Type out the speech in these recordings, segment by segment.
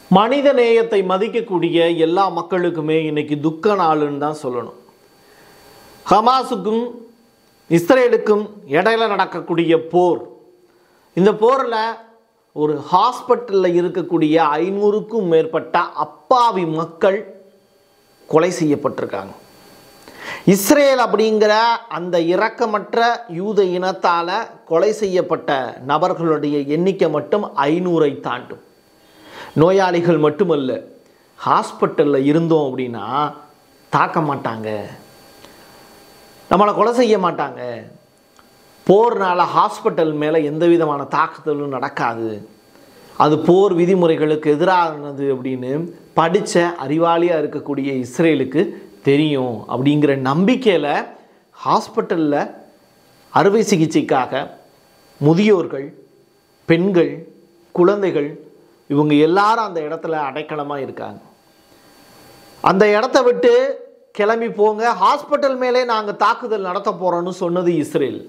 மனித நேயத்தை மதிக்கக்கூடிய எல்லா மக்களுக்குமே இன்னைக்கு துக்க நாளுன்னு தான் சொல்லணும் ஹமாஸுக்கும் இஸ்ரேலுக்கும் இடையில நடக்கக்கூடிய போர் இந்த போரில் ஒரு ஹாஸ்பிட்டலில் இருக்கக்கூடிய ஐநூறுக்கும் மேற்பட்ட அப்பாவி மக்கள் கொலை செய்யப்பட்டிருக்காங்க இஸ்ரேல் அப்படிங்கிற அந்த இரக்கமற்ற யூத இனத்தால் கொலை செய்யப்பட்ட நபர்களுடைய எண்ணிக்கை மட்டும் ஐநூறை தாண்டும் நோயாளிகள் மட்டுமல்ல ஹாஸ்பிட்டலில் இருந்தோம் அப்படின்னா தாக்க மாட்டாங்க நம்மளை கொலை செய்ய மாட்டாங்க போர்னால ஹாஸ்பிட்டல் மேலே எந்த விதமான தாக்குதலும் நடக்காது அது போர் விதிமுறைகளுக்கு எதிரானது அப்படின்னு படித்த அறிவாளியாக இருக்கக்கூடிய இஸ்ரேலுக்கு தெரியும் அப்படிங்கிற நம்பிக்கையில் ஹாஸ்பிட்டலில் அறுவை சிகிச்சைக்காக முதியோர்கள் பெண்கள் குழந்தைகள் இவங்க எல்லாரும் அந்த இடத்துல அடைக்கலமாக இருக்காங்க அந்த இடத்த விட்டு கிளம்பி போங்க ஹாஸ்பிட்டல் மேலே நாங்கள் தாக்குதல் நடத்த போகிறோன்னு சொன்னது இஸ்ரேல்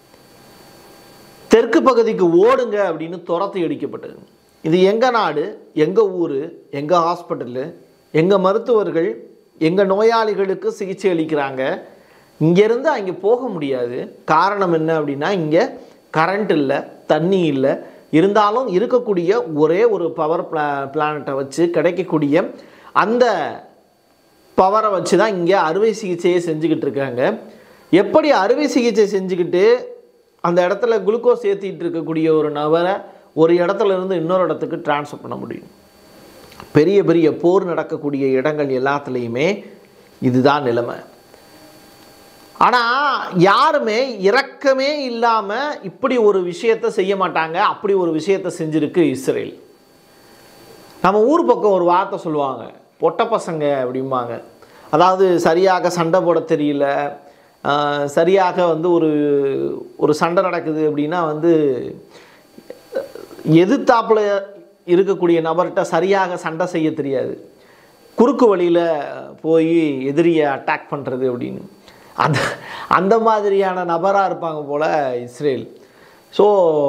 தெற்கு பகுதிக்கு ஓடுங்க அப்படின்னு துரத்தி அடிக்கப்பட்டது இது எங்கள் நாடு எங்கள் ஊர் எங்கள் ஹாஸ்பிட்டலு எங்கள் மருத்துவர்கள் எங்கள் நோயாளிகளுக்கு சிகிச்சை அளிக்கிறாங்க இங்கேருந்து அங்கே போக முடியாது காரணம் என்ன அப்படின்னா இங்கே கரண்ட் இல்லை தண்ணி இல்லை இருந்தாலும் இருக்கக்கூடிய ஒரே ஒரு பவர் பிளா பிளானட்டை வச்சு கிடைக்கக்கூடிய அந்த பவரை வச்சு தான் இங்கே அறுவை சிகிச்சையை செஞ்சுக்கிட்டு இருக்காங்க எப்படி அறுவை சிகிச்சை செஞ்சுக்கிட்டு அந்த இடத்துல குளுக்கோஸ் ஏற்றிட்டு இருக்கக்கூடிய ஒரு நபரை ஒரு இடத்துல இருந்து இன்னொரு இடத்துக்கு ட்ரான்ஸ்ஃபர் பண்ண முடியும் பெரிய பெரிய போர் நடக்கக்கூடிய இடங்கள் எல்லாத்துலேயுமே இதுதான் நிலைமை ஆனால் யாருமே இரக்கமே இல்லாமல் இப்படி ஒரு விஷயத்தை செய்ய மாட்டாங்க அப்படி ஒரு விஷயத்தை செஞ்சுருக்கு இஸ்ரேல் நம்ம ஊர் பக்கம் ஒரு வார்த்தை சொல்லுவாங்க பொட்ட பசங்க அப்படிம்பாங்க அதாவது சரியாக சண்டை போட தெரியல ஆஹ், சரியாக வந்து ஒரு ஒரு சண்டை நடக்குது அப்படின்னா வந்து எதிர்த்தாப்புல இருக்கக்கூடிய நபர்கிட்ட சரியாக சண்டை செய்ய தெரியாது குறுக்கு வழியில் போய் எதிரியை அட்டாக் பண்ணுறது அப்படின்னு அந்த அந்த மாதிரியான நபராக இருப்பாங்க போல் இஸ்ரேல் ஸோ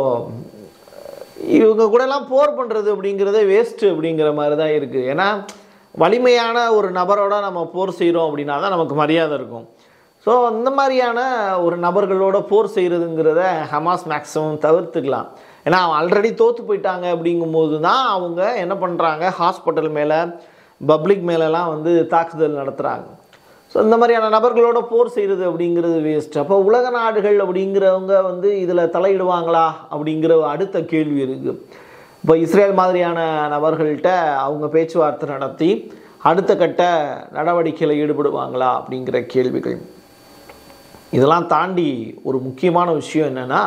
இவங்க கூடலாம் போர் பண்ணுறது அப்படிங்கிறதே வேஸ்ட்டு அப்படிங்கிற மாதிரி தான் இருக்குது ஏன்னா வலிமையான ஒரு நபரோட நம்ம போர் செய்கிறோம் அப்படின்னா தான் நமக்கு மரியாதை இருக்கும் ஸோ அந்த மாதிரியான ஒரு நபர்களோட போர் செய்கிறதுங்கிறத ஹமாஸ் மேக்ஸிமம் தவிர்த்துக்கலாம் ஏன்னா அவன் ஆல்ரெடி தோற்று போயிட்டாங்க அப்படிங்கும்போது தான் அவங்க என்ன பண்ணுறாங்க ஹாஸ்பிட்டல் மேலே பப்ளிக் மேலெலாம் வந்து தாக்குதல் நடத்துகிறாங்க ஸோ இந்த மாதிரியான நபர்களோட போர் செய்கிறது அப்படிங்கிறது வேஸ்ட் அப்போ உலக நாடுகள் அப்படிங்கிறவங்க வந்து இதில் தலையிடுவாங்களா அப்படிங்கிற அடுத்த கேள்வி இருக்குது இப்போ இஸ்ரேல் மாதிரியான நபர்கள்ட்ட அவங்க பேச்சுவார்த்தை நடத்தி அடுத்த கட்ட நடவடிக்கையில் ஈடுபடுவாங்களா அப்படிங்கிற கேள்விகள் இதெல்லாம் தாண்டி ஒரு முக்கியமான விஷயம் என்னென்னா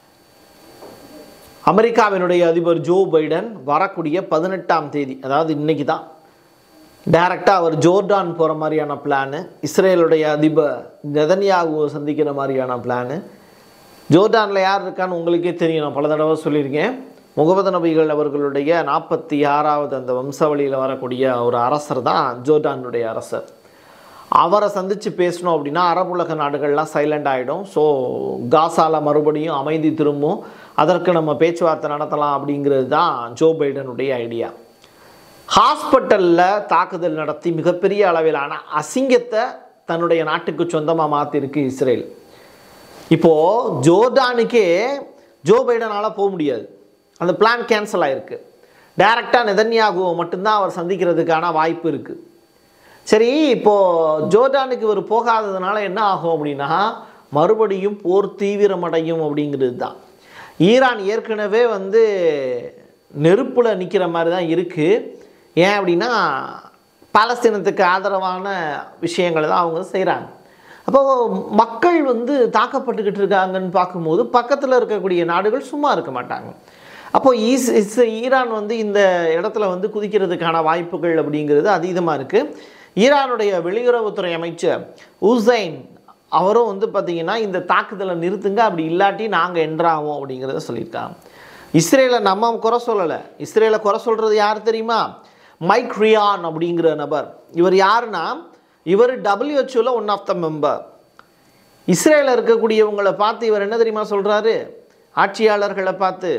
அமெரிக்காவினுடைய அதிபர் ஜோ பைடன் வரக்கூடிய பதினெட்டாம் தேதி அதாவது இன்னைக்கு தான் டைரக்டாக அவர் ஜோர்டான் போகிற மாதிரியான பிளானு இஸ்ரேலுடைய அதிபர் நெதன்யாகுவை சந்திக்கிற மாதிரியான பிளானு ஜோர்டானில் யார் இருக்கான்னு உங்களுக்கே தெரியும் நான் பல தடவை சொல்லியிருக்கேன் முகமது நபிகள் அவர்களுடைய நாற்பத்தி ஆறாவது அந்த வம்சாவளியில் வரக்கூடிய ஒரு அரசர் தான் ஜோர்டானுடைய அரசர் அவரை சந்தித்து பேசணும் அப்படின்னா அரபுலக நாடுகள்லாம் சைலண்ட் ஆகிடும் ஸோ காசால மறுபடியும் அமைதி திரும்பும் அதற்கு நம்ம பேச்சுவார்த்தை நடத்தலாம் அப்படிங்கிறது தான் ஜோ பைடனுடைய ஐடியா ஹாஸ்பிட்டலில் தாக்குதல் நடத்தி மிகப்பெரிய அளவிலான அசிங்கத்தை தன்னுடைய நாட்டுக்கு சொந்தமாக மாற்றிருக்கு இஸ்ரேல் இப்போது ஜோர்டானுக்கே ஜோ பைடனால் போக முடியாது அந்த பிளான் கேன்சல் ஆயிருக்கு டைரக்டாக நெதன்யாகுவை மட்டும்தான் அவர் சந்திக்கிறதுக்கான வாய்ப்பு இருக்குது சரி இப்போது ஜோர்டானுக்கு இவர் போகாததுனால என்ன ஆகும் அப்படின்னா மறுபடியும் போர் தீவிரமடையும் அப்படிங்கிறது தான் ஈரான் ஏற்கனவே வந்து நெருப்பில் நிற்கிற மாதிரி தான் இருக்குது ஏன் அப்படின்னா பாலஸ்தீனத்துக்கு ஆதரவான விஷயங்களை தான் அவங்க செய்கிறாங்க அப்போ மக்கள் வந்து தாக்கப்பட்டுக்கிட்டு இருக்காங்கன்னு பார்க்கும்போது பக்கத்தில் இருக்கக்கூடிய நாடுகள் சும்மா இருக்க மாட்டாங்க அப்போ ஈஸ் இஸ் ஈரான் வந்து இந்த இடத்துல வந்து குதிக்கிறதுக்கான வாய்ப்புகள் அப்படிங்கிறது அதீதமாக இருக்குது ஈரானுடைய வெளியுறவுத்துறை அமைச்சர் உசைன் அவரும் வந்து பார்த்திங்கன்னா இந்த தாக்குதலை நிறுத்துங்க அப்படி இல்லாட்டி நாங்கள் என்றாவோம் அப்படிங்கிறத சொல்லியிருக்காங்க இஸ்ரேலை நம்ம குறை சொல்லலை இஸ்ரேலை குறை சொல்கிறது யார் தெரியுமா மைக் ரியான் அப்படிங்கிற நபர் இவர் யாருன்னா இவர் டபிள்யூஹெச்ஓவில் ஒன் ஆஃப் த மெம்பர் இஸ்ரேலில் இருக்கக்கூடியவங்களை பார்த்து இவர் என்ன தெரியுமா சொல்கிறாரு ஆட்சியாளர்களை பார்த்து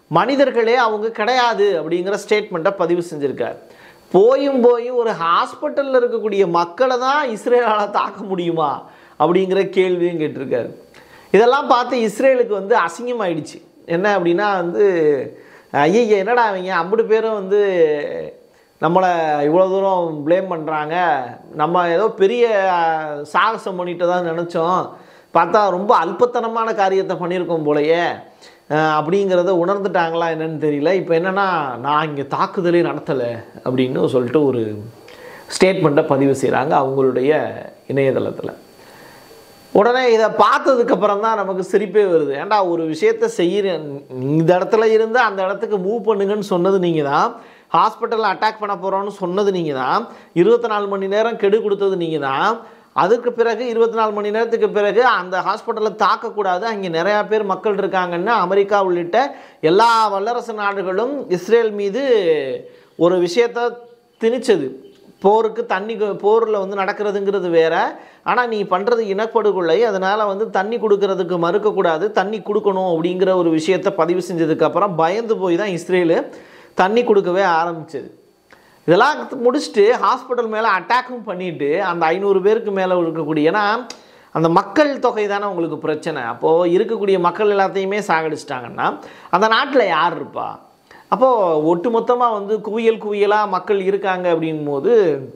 மனிதர்களே அவங்க கிடையாது அப்படிங்கிற ஸ்டேட்மெண்ட்டை பதிவு செஞ்சுருக்கார் போயும் போயும் ஒரு ஹாஸ்பிட்டலில் இருக்கக்கூடிய மக்களை தான் இஸ்ரேலால் தாக்க முடியுமா அப்படிங்கிற கேள்வியும் கேட்டிருக்காரு இதெல்லாம் பார்த்து இஸ்ரேலுக்கு வந்து அசிங்கமாயிடுச்சு என்ன அப்படின்னா வந்து ஐய என்னடா அவங்க ஐம்பது பேரும் வந்து நம்மளை இவ்வளோ தூரம் ப்ளேம் பண்ணுறாங்க நம்ம ஏதோ பெரிய அஹ், சாகசம் பண்ணிட்டு தான் நினச்சோம் பார்த்தா ரொம்ப அல்பத்தனமான காரியத்தை பண்ணியிருக்கோம் போலயே அஹ், அப்படிங்கிறத உணர்ந்துட்டாங்களா என்னன்னு தெரியல இப்போ என்னென்னா நான் இங்கே தாக்குதலே நடத்தலை அப்படின்னு சொல்லிட்டு ஒரு ஸ்டேட்மெண்ட்டை பதிவு செய்கிறாங்க அவங்களுடைய இணையதளத்தில் உடனே இதை பார்த்ததுக்கு அப்புறம் தான் நமக்கு சிரிப்பே வருது ஏன்டா ஒரு விஷயத்த செய்கிற இந்த இடத்துல இருந்து அந்த இடத்துக்கு மூவ் பண்ணுங்கன்னு சொன்னது நீங்கள் தான் ஹாஸ்பிட்டலில் அட்டாக் பண்ண போகிறோன்னு சொன்னது நீங்கள் தான் இருபத்தி நாலு மணி நேரம் கெடு கொடுத்தது நீங்கள் தான் அதுக்கு பிறகு இருபத்தி நாலு மணி நேரத்துக்கு பிறகு அந்த ஹாஸ்பிட்டலில் தாக்கக்கூடாது அங்கே நிறையா பேர் மக்கள் இருக்காங்கன்னு அமெரிக்கா உள்ளிட்ட எல்லா வல்லரசு நாடுகளும் இஸ்ரேல் மீது ஒரு விஷயத்தை திணிச்சது போருக்கு தண்ணி கு- போரில் வந்து நடக்கிறதுங்கிறது வேற ஆனால் நீ பண்ணுறது இனப்படுகொலை அதனால் வந்து தண்ணி கொடுக்கறதுக்கு மறுக்கக்கூடாது தண்ணி கொடுக்கணும் அப்படிங்கிற ஒரு விஷயத்தை பதிவு செஞ்சதுக்கப்புறம் பயந்து போய் தான் இஸ்ரேலு தண்ணி கொடுக்கவே ஆரம்பிச்சது இதெல்லாம் முடிச்சுட்டு ஹாஸ்பிட்டல் மேலே அட்டாக்கும் பண்ணிட்டு அந்த ஐநூறு பேருக்கு மேலே இருக்கக்கூடிய ஏன்னா அந்த மக்கள் தொகை தானே உங்களுக்கு பிரச்சனை அப்போது இருக்கக்கூடிய மக்கள் எல்லாத்தையுமே சாகடிச்சிட்டாங்கன்னா அந்த நாட்டில் யார் இருப்பா அப்போது ஒட்டுமொத்தமாக வந்து குவியல் குவியலாக மக்கள் இருக்காங்க அப்படிங்கும்போது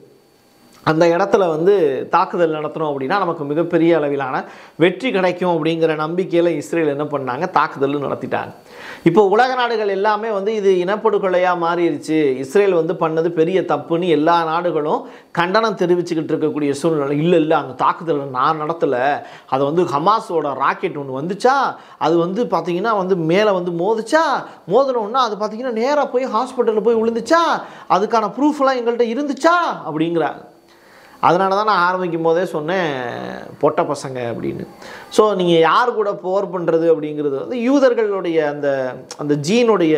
அந்த இடத்துல வந்து தாக்குதல் நடத்துகிறோம் அப்படின்னா நமக்கு மிகப்பெரிய அளவிலான வெற்றி கிடைக்கும் அப்படிங்கிற நம்பிக்கையில் இஸ்ரேல் என்ன பண்ணாங்க தாக்குதல் நடத்திட்டாங்க இப்போ உலக நாடுகள் எல்லாமே வந்து இது இனப்படுகொலையாக மாறிடுச்சு இஸ்ரேல் வந்து பண்ணது பெரிய தப்புன்னு எல்லா நாடுகளும் கண்டனம் தெரிவிச்சுக்கிட்டு இருக்கக்கூடிய சூழ்நிலை இல்லை இல்லை அந்த தாக்குதலை நான் நடத்தலை அதை வந்து ஹமாஸோட ராக்கெட் ஒன்று வந்துச்சா அது வந்து பார்த்தீங்கன்னா வந்து மேலே வந்து மோதுச்சா மோதினோன்னா அது பார்த்தீங்கன்னா நேராக போய் ஹாஸ்பிட்டலில் போய் விழுந்துச்சா அதுக்கான ப்ரூஃப்லாம் எங்கள்கிட்ட இருந்துச்சா அப்படிங்கிறாங்க அதனால தான் நான் ஆரம்பிக்கும் போதே சொன்னேன் பொட்ட பசங்க அப்படின்னு ஸோ நீங்கள் யார் கூட போர் பண்ணுறது அப்படிங்கிறது வந்து யூதர்களுடைய அந்த அந்த ஜீனுடைய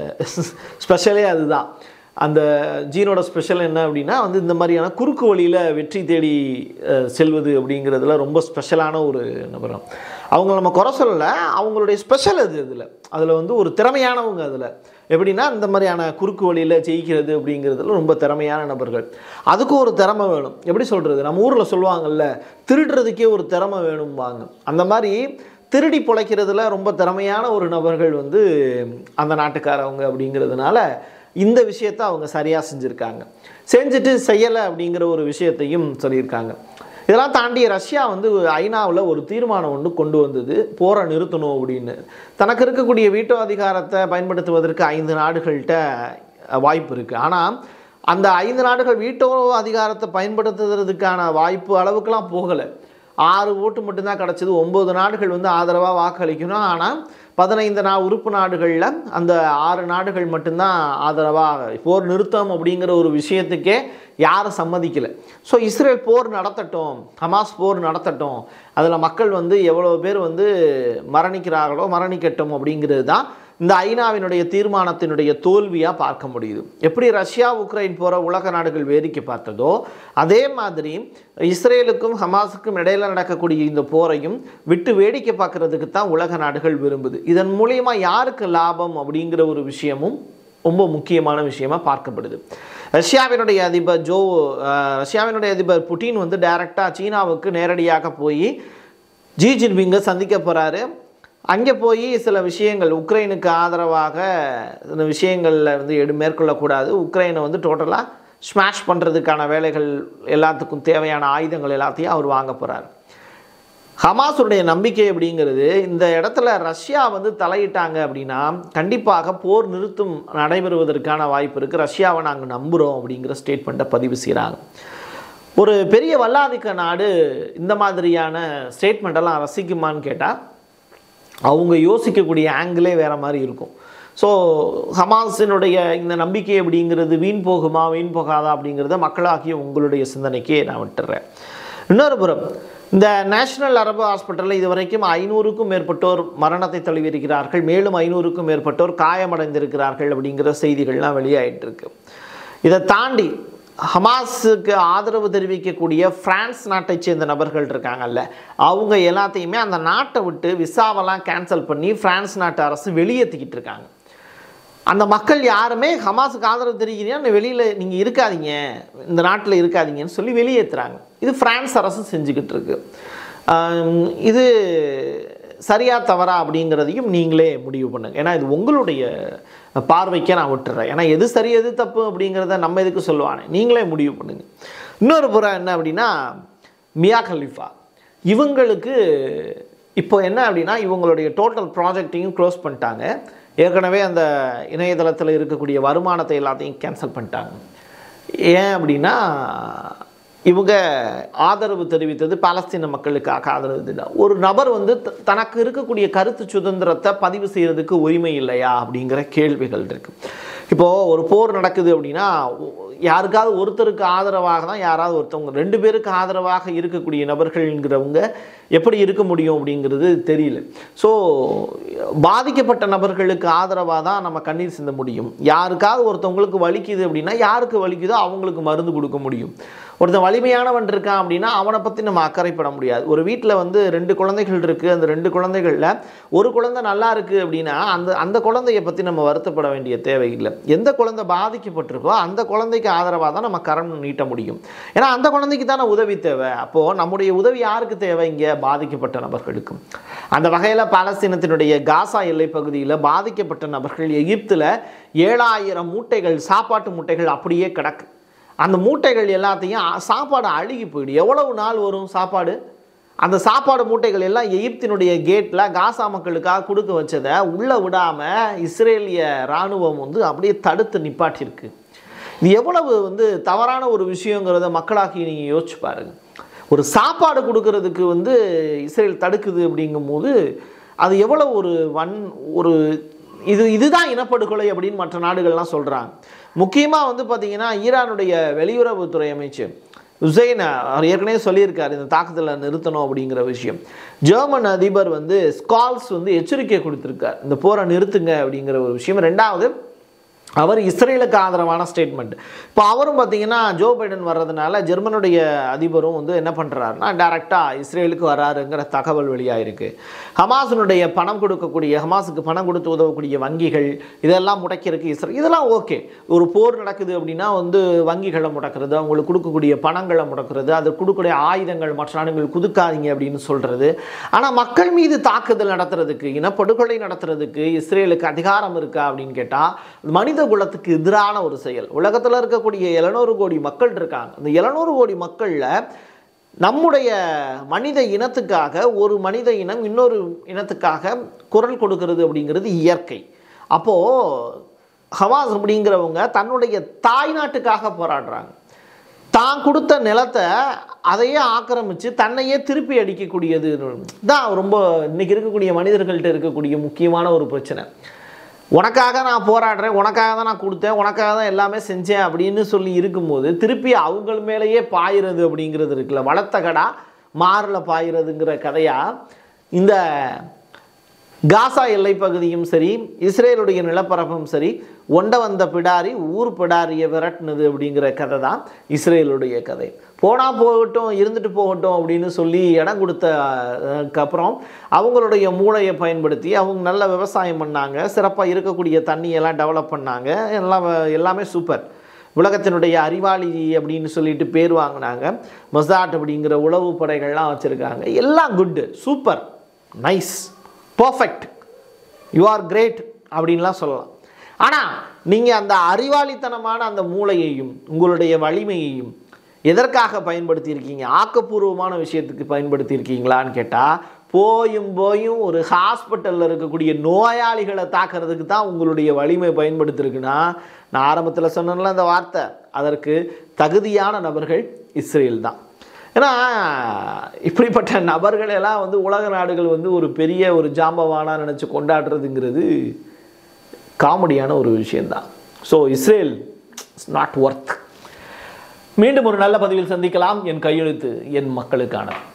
ஸ்பெஷலே அதுதான் அந்த ஜீனோட ஸ்பெஷல் என்ன அப்படின்னா வந்து இந்த மாதிரியான குறுக்கு வழியில் வெற்றி தேடி அஹ், செல்வது அப்படிங்கிறதுல ரொம்ப ஸ்பெஷலான ஒரு நபரம் அவங்க நம்ம குறை சொல்லலை அவங்களுடைய ஸ்பெஷல் அது அதில் அதில் வந்து ஒரு திறமையானவங்க அதில் எப்படின்னா இந்த மாதிரியான குறுக்கு வழியில் ஜெயிக்கிறது அப்படிங்கிறதுல ரொம்ப திறமையான நபர்கள் அதுக்கும் ஒரு திறமை வேணும் எப்படி சொல்கிறது நம்ம ஊரில் சொல்லுவாங்கல்ல திருடுறதுக்கே ஒரு திறமை வேணும்பாங்க அந்த மாதிரி திருடி பிழைக்கிறதுல ரொம்ப திறமையான ஒரு நபர்கள் வந்து அந்த நாட்டுக்காரவங்க அப்படிங்கிறதுனால இந்த விஷயத்தை அவங்க சரியாக செஞ்சுருக்காங்க செஞ்சுட்டு செய்யலை அப்படிங்கிற ஒரு விஷயத்தையும் சொல்லியிருக்காங்க இதெல்லாம் தாண்டி ரஷ்யா வந்து ஐநாவில் ஒரு தீர்மானம் ஒன்று கொண்டு வந்தது போரை நிறுத்தணும் அப்படின்னு தனக்கு இருக்கக்கூடிய வீட்டோ அதிகாரத்தை பயன்படுத்துவதற்கு ஐந்து நாடுகள்கிட்ட வாய்ப்பு இருக்குது ஆனால் அந்த ஐந்து நாடுகள் வீட்டோ அதிகாரத்தை பயன்படுத்துறதுக்கான வாய்ப்பு அளவுக்குலாம் போகலை ஆறு ஓட்டு மட்டும்தான் கிடச்சிது ஒம்பது நாடுகள் வந்து ஆதரவாக வாக்களிக்கணும் ஆனால் பதினைந்து நா உறுப்பு நாடுகளில் அந்த ஆறு நாடுகள் மட்டும்தான் ஆதரவாக போர் நிறுத்தம் அப்படிங்கிற ஒரு விஷயத்துக்கே யாரும் சம்மதிக்கலை ஸோ இஸ்ரேல் போர் நடத்தட்டும் ஹமாஸ் போர் நடத்தட்டும் அதில் மக்கள் வந்து எவ்வளோ பேர் வந்து மரணிக்கிறார்களோ மரணிக்கட்டும் அப்படிங்கிறது தான் இந்த ஐநாவினுடைய தீர்மானத்தினுடைய தோல்வியாக பார்க்க முடியுது எப்படி ரஷ்யா உக்ரைன் போகிற உலக நாடுகள் வேடிக்கை பார்த்ததோ அதே மாதிரி இஸ்ரேலுக்கும் ஹமாஸுக்கும் இடையில நடக்கக்கூடிய இந்த போரையும் விட்டு வேடிக்கை பார்க்கறதுக்கு தான் உலக நாடுகள் விரும்புது இதன் மூலியமா யாருக்கு லாபம் அப்படிங்கிற ஒரு விஷயமும் ரொம்ப முக்கியமான விஷயமா பார்க்கப்படுது ரஷ்யாவினுடைய அதிபர் ஜோ அஹ், ரஷ்யாவினுடைய அதிபர் புட்டின் வந்து டைரெக்டாக சீனாவுக்கு நேரடியாக போய் ஜி ஜின்பிங்கை சந்திக்க போகிறாரு அங்கே போய் சில விஷயங்கள் உக்ரைனுக்கு ஆதரவாக இந்த விஷயங்களில் வந்து எடு மேற்கொள்ளக்கூடாது உக்ரைனை வந்து டோட்டலாக ஸ்மாஷ் பண்ணுறதுக்கான வேலைகள் எல்லாத்துக்கும் தேவையான ஆயுதங்கள் எல்லாத்தையும் அவர் வாங்க போகிறார் ஹமாஸுடைய நம்பிக்கை அப்படிங்கிறது இந்த இடத்துல ரஷ்யா வந்து தலையிட்டாங்க அப்படின்னா கண்டிப்பாக போர் நிறுத்தம் நடைபெறுவதற்கான வாய்ப்பு இருக்குது ரஷ்யாவை நாங்கள் நம்புகிறோம் அப்படிங்கிற ஸ்டேட்மெண்ட்டை பதிவு செய்கிறாங்க ஒரு பெரிய வல்லாதிக்க நாடு இந்த மாதிரியான ஸ்டேட்மெண்ட்டெல்லாம் ரசிக்குமான்னு கேட்டால் அவங்க யோசிக்கக்கூடிய ஆங்கிளே வேறு மாதிரி இருக்கும் ஸோ ஹமாஸினுடைய இந்த நம்பிக்கை அப்படிங்கிறது வீண் போகுமா வீண் போகாதா அப்படிங்கிறத மக்களாகிய உங்களுடைய சிந்தனைக்கே நான் விட்டுறேன் இன்னொரு புறம் இந்த நேஷனல் அரபு ஹாஸ்பிட்டலில் இதுவரைக்கும் ஐநூறுக்கும் மேற்பட்டோர் மரணத்தை தழுவியிருக்கிறார்கள் மேலும் ஐநூறுக்கும் மேற்பட்டோர் காயமடைந்திருக்கிறார்கள் அப்படிங்கிற செய்திகள்லாம் வெளியாயிட்டு இருக்கு இதை தாண்டி ஹமாஸுக்கு ஆதரவு தெரிவிக்கக்கூடிய பிரான்ஸ் நாட்டைச் சேர்ந்த நபர்கள் இருக்காங்கல்ல அவங்க எல்லாத்தையுமே அந்த நாட்டை விட்டு விசாவெல்லாம் கேன்சல் பண்ணி பிரான்ஸ் நாட்டு அரசு வெளியேற்றிக்கிட்டு இருக்காங்க அந்த மக்கள் யாருமே ஹமாஸுக்கு ஆதரவு தெரிவிக்கிறீங்கன்னா வெளியில் நீங்கள் இருக்காதீங்க இந்த நாட்டில் இருக்காதீங்கன்னு சொல்லி வெளியேற்றுறாங்க இது பிரான்ஸ் அரசு செஞ்சுக்கிட்டு இருக்கு ஆம், இது சரியா தவறா அப்படிங்கிறதையும் நீங்களே முடிவு பண்ணுங்க ஏன்னா இது உங்களுடைய பார்வைக்கே நான் விட்டுறேன் ஏன்னா எது சரி எது தப்பு அப்படிங்கிறத நம்ம எதுக்கு சொல்லுவானே நீங்களே முடிவு பண்ணுங்க இன்னொரு புறம் என்ன அப்படின்னா மியா கலிஃபா இவங்களுக்கு இப்போ என்ன அப்படின்னா இவங்களுடைய டோட்டல் ப்ராஜெக்டையும் க்ளோஸ் பண்ணிட்டாங்க ஏற்கனவே அந்த இணையதளத்தில் இருக்கக்கூடிய வருமானத்தை எல்லாத்தையும் கேன்சல் பண்ணிட்டாங்க ஏன் அப்படின்னா இவங்க ஆதரவு தெரிவித்தது பாலஸ்தீன மக்களுக்காக ஆதரவு தெரிவித்தா ஒரு நபர் வந்து த- தனக்கு இருக்கக்கூடிய கருத்து சுதந்திரத்தை பதிவு செய்யறதுக்கு உரிமை இல்லையா அப்படிங்கிற கேள்விகள் இருக்கு இப்போ ஒரு போர் நடக்குது அப்படின்னா ஒ- யாருக்காவது ஒருத்தருக்கு ஆதரவாக தான் யாராவது ஒருத்தவங்க ரெண்டு பேருக்கு ஆதரவாக இருக்கக்கூடிய நபர்கள்ங்கிறவங்க எப்படி இருக்க முடியும் அப்படிங்கிறது தெரியல ஸோ பாதிக்கப்பட்ட நபர்களுக்கு ஆதரவாக தான் நம்ம கண்ணீர் சிந்த முடியும் யாருக்காவது ஒருத்தவங்களுக்கு வலிக்குது அப்படின்னா யாருக்கு வலிக்குதோ அவங்களுக்கு மருந்து கொடுக்க முடியும் ஒருத்தன் வலிமையானவன் இருக்கான் அப்படின்னா அவனை பற்றி நம்ம அக்கறைப்பட முடியாது ஒரு வீட்டில் வந்து ரெண்டு குழந்தைகள் இருக்குது அந்த ரெண்டு குழந்தைகளில் ஒரு குழந்தை நல்லா இருக்குது அப்படின்னா அந்த அந்த குழந்தைய பற்றி நம்ம வருத்தப்பட வேண்டிய தேவையில்லை எந்த குழந்தை பாதிக்கப்பட்டிருக்கோ அந்த குழந்தைக்கு ஆதரவாக தான் நம்ம கரம் நீட்ட முடியும் ஏன்னா அந்த குழந்தைக்கு தானே உதவி தேவை அப்போது நம்முடைய உதவி யாருக்கு தேவை இங்கே பாதிக்கப்பட்ட நபர்களுக்கு அந்த வகையில் பாலஸ்தீனத்தினுடைய காசா எல்லைப் பகுதியில் பாதிக்கப்பட்ட நபர்கள் எகிப்தில் ஏழாயிரம் மூட்டைகள் சாப்பாட்டு மூட்டைகள் அப்படியே கிடக்கு அந்த மூட்டைகள் எல்லாத்தையும் அ- சாப்பாடு அழுகி போயிடும் எவ்வளவு நாள் வரும் சாப்பாடு அந்த சாப்பாடு மூட்டைகள் எல்லாம் எகிப்தினுடைய கேட்டில் காசா மக்களுக்காக கொடுக்க வச்சதை உள்ளே விடாமல் இஸ்ரேலிய இராணுவம் வந்து அப்படியே தடுத்து நிப்பாட்டியிருக்கு இது எவ்வளவு வந்து தவறான ஒரு விஷயங்கிறத மக்களாகி நீங்கள் யோசிச்சு பாருங்க ஒரு சாப்பாடு கொடுக்கறதுக்கு வந்து இஸ்ரேல் தடுக்குது அப்படிங்கும்போது அது எவ்வளோ ஒரு வன் ஒரு இது இதுதான் இனப்படுகொலை அப்படின்னு மற்ற நாடுகள்லாம் சொல்கிறாங்க முக்கியமாக வந்து பார்த்தீங்கன்னா ஈரானுடைய வெளியுறவுத்துறை அமைச்சர் உசைன் அவர் ஏற்கனவே சொல்லியிருக்காரு இந்த தாக்குதலை நிறுத்தணும் அப்படிங்கிற விஷயம் ஜெர்மன் அதிபர் வந்து ஸ்கால்ஸ் வந்து எச்சரிக்கை கொடுத்துருக்கார் இந்த போரை நிறுத்துங்க அப்படிங்கிற ஒரு விஷயம் ரெண்டாவது அவர் இஸ்ரேலுக்கு ஆதரவான ஸ்டேட்மெண்ட் இப்போ அவரும் பார்த்தீங்கன்னா ஜோ பைடன் வர்றதுனால ஜெர்மனுடைய அதிபரும் வந்து என்ன பண்ணுறாருன்னா டைரெக்டாக இஸ்ரேலுக்கு வராருங்கிற தகவல் வெளியாயிருக்கு ஹமாஸினுடைய பணம் கொடுக்கக்கூடிய ஹமாஸுக்கு பணம் கொடுத்து உதவக்கூடிய வங்கிகள் இதெல்லாம் முடக்கிறதுக்கு இஸ்ரேல் இதெல்லாம் ஓகே ஒரு போர் நடக்குது அப்படின்னா வந்து வங்கிகளை முடக்கிறது அவங்களுக்கு கொடுக்கக்கூடிய பணங்களை முடக்கிறது அது கொடுக்கக்கூடிய ஆயுதங்கள் மற்ற நாடுகள் குதுக்காதீங்க அப்படின்னு சொல்கிறது ஆனால் மக்கள் மீது தாக்குதல் நடத்துறதுக்கு இனப்படுகொலை நடத்துறதுக்கு இஸ்ரேலுக்கு அதிகாரம் இருக்கா அப்படின்னு கேட்டால் மனித குலத்துக்கு எதிரான ஒரு செயல் உலகத்தில் இருக்கக்கூடிய எழுநூறு கோடி மக்கள் இருக்காங்க இந்த எழுநூறு கோடி மக்களில் நம்முடைய மனித இனத்துக்காக ஒரு மனித இனம் இன்னொரு இனத்துக்காக குரல் கொடுக்கிறது அப்படிங்கிறது இயற்கை அப்போது ஹமாஸ் அப்படிங்கிறவங்க தன்னுடைய தாய் நாட்டுக்காக போராடுறாங்க தான் கொடுத்த நிலத்தை அதையே ஆக்கிரமித்து தன்னையே திருப்பி அடிக்கக்கூடியது தான் ரொம்ப இன்னைக்கு இருக்கக்கூடிய மனிதர்கள்ட்ட இருக்கக்கூடிய முக்கியமான ஒரு பிரச்சனை உனக்காக நான் போராடுறேன் உனக்காக தான் நான் கொடுத்தேன் உனக்காக தான் எல்லாமே செஞ்சேன் அப்படின்னு சொல்லி இருக்கும்போது திருப்பி அவங்க மேலேயே பாயிறது அப்படிங்கிறது இருக்குல்ல வளர்த்த கடா மாறில் பாயிறதுங்கிற கதையா இந்த காசா எல்லைப் பகுதியும் சரி இஸ்ரேலுடைய நிலப்பரப்பும் சரி ஒண்ட வந்த பிடாரி ஊர் பிடாரியை விரட்டுனது அப்படிங்கிற கதை தான் இஸ்ரேலுடைய கதை போனா போகட்டும் இருந்துட்டு போகட்டும் அப்படின்னு சொல்லி இடம் கொடுத்த அஹ், அப்புறம் அவங்களுடைய மூளையை பயன்படுத்தி அவங்க நல்ல விவசாயம் பண்ணாங்க சிறப்பாக இருக்கக்கூடிய தண்ணியெல்லாம் டெவலப் பண்ணாங்க எல்லாம் எல்லாமே சூப்பர் உலகத்தினுடைய அறிவாளி அப்படின்னு சொல்லிட்டு பேர் வாங்கினாங்க மொசாட் அப்படிங்கிற உளவு படைகள்லாம் வச்சுருக்காங்க எல்லாம் good super nice perfect you are great அப்படின்லாம் சொல்லலாம் ஆனால் நீங்கள் அந்த அறிவாளித்தனமான அந்த மூளையையும் உங்களுடைய வலிமையையும் எதற்காக பயன்படுத்தியிருக்கீங்க ஆக்கப்பூர்வமான விஷயத்துக்கு பயன்படுத்தியிருக்கீங்களான்னு கேட்டால் போயும் போயும் ஒரு ஹாஸ்பிட்டலில் இருக்கக்கூடிய நோயாளிகளை தாக்குறதுக்கு தான் உங்களுடைய வலிமை பயன்படுத்திருக்குன்னா நான் ஆரம்பத்தில் சொன்னேன்ல அந்த வார்த்தை அதற்கு தகுதியான நபர்கள் இஸ்ரேல் தான் ஏன்னா இப்படிப்பட்ட நபர்கள் எல்லாம் வந்து உலக நாடுகள் வந்து ஒரு பெரிய ஒரு ஜாம்பவானா நினச்சி கொண்டாடுறதுங்கிறது காமெடியான ஒரு விஷயந்தான் so Israel it's not worth மீண்டும் ஒரு நல்ல பதிவில் சந்திக்கலாம் என் கையெழுத்து என் மக்களுக்கான